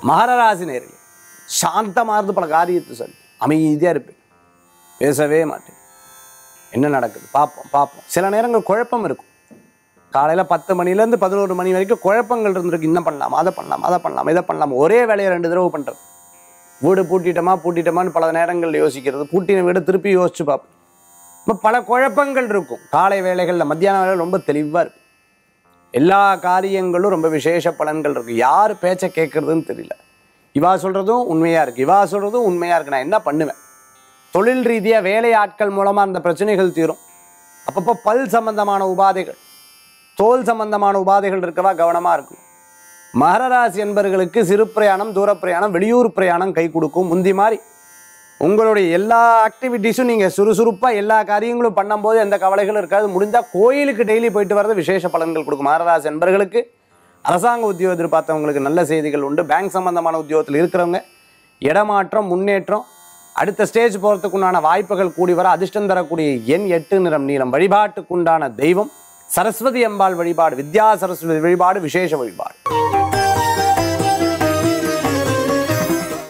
மகர ராசி நேரில் சாந்தமாக இருந்து பல காரியத்தை சொல்லி அமைதியாக இருப்பேன் பேசவே மாட்டேன் என்ன நடக்குது பார்ப்போம் பார்ப்போம் சில நேரங்கள் குழப்பம் இருக்கும் காலையில் பத்து மணிலேருந்து பதினோரு மணி வரைக்கும் குழப்பங்கள் இருந்திருக்கு இன்னும் பண்ணலாம் அதை பண்ணலாம் அதை பண்ணலாம் இதை பண்ணலாம் ஒரே வேலையை ரெண்டு தடவை பண்ணுறது வீடு பூட்டிட்டோமா பூட்டிட்டோமான்னு பல நேரங்களில் யோசிக்கிறது பூட்டின வீடு திருப்பி யோசிச்சு பார்ப்போம் இப்போ பல குழப்பங்கள் இருக்கும் காலை வேலைகளில் மத்தியான வேலை ரொம்ப தெளிவாக இருக்கும் எல்லா காரியங்களும் ரொம்ப விசேஷ பலன்கள் இருக்குது யார் பேச்சை கேட்குறதுன்னு தெரியல இவா சொல்கிறதும் உண்மையாக இருக்குது இவா சொல்கிறதும் உண்மையாக இருக்குது நான் என்ன பண்ணுவேன் தொழில் ரீதியாக வேலை ஆட்கள் மூலமாக அந்த பிரச்சனைகள் தீரும் அப்பப்போ பல் சம்பந்தமான உபாதைகள் தோல் சம்பந்தமான உபாதைகள் இருக்கவா கவனமாக இருக்கும் மகர ராசி என்பர்களுக்கு சிறு பிரயாணம் தூர பிரயாணம் வெளியூர் பிரயாணம் கை கொடுக்கும் முந்தி மாதிரி உங்களுடைய எல்லா ஆக்டிவிட்டீஸும் நீங்கள் சுறுசுறுப்பாக எல்லா காரியங்களும் பண்ணும்போது எந்த கவலைகளும் இருக்காது முடிஞ்சால் கோயிலுக்கு டெய்லி போயிட்டு வர்றது விசேஷ பலன்கள் கொடுக்கும் மகர ராசி என்பர்களுக்கு அரசாங்க உத்தியோகம் எதிர்பார்த்தவங்களுக்கு நல்ல செய்திகள் உண்டு பேங்க் சம்பந்தமான உத்தியோகத்தில் இருக்கிறவங்க இடமாற்றம் முன்னேற்றம் அடுத்த ஸ்டேஜ் போகிறதுக்குண்டான வாய்ப்புகள் கூடி வர அதிர்ஷ்டம் தரக்கூடிய எண் எட்டு நிறம் நீளம் வழிபாட்டுக்குண்டான தெய்வம் சரஸ்வதி அம்பாள் வழிபாடு வித்யா சரஸ்வதி வழிபாடு விசேஷ வழிபாடு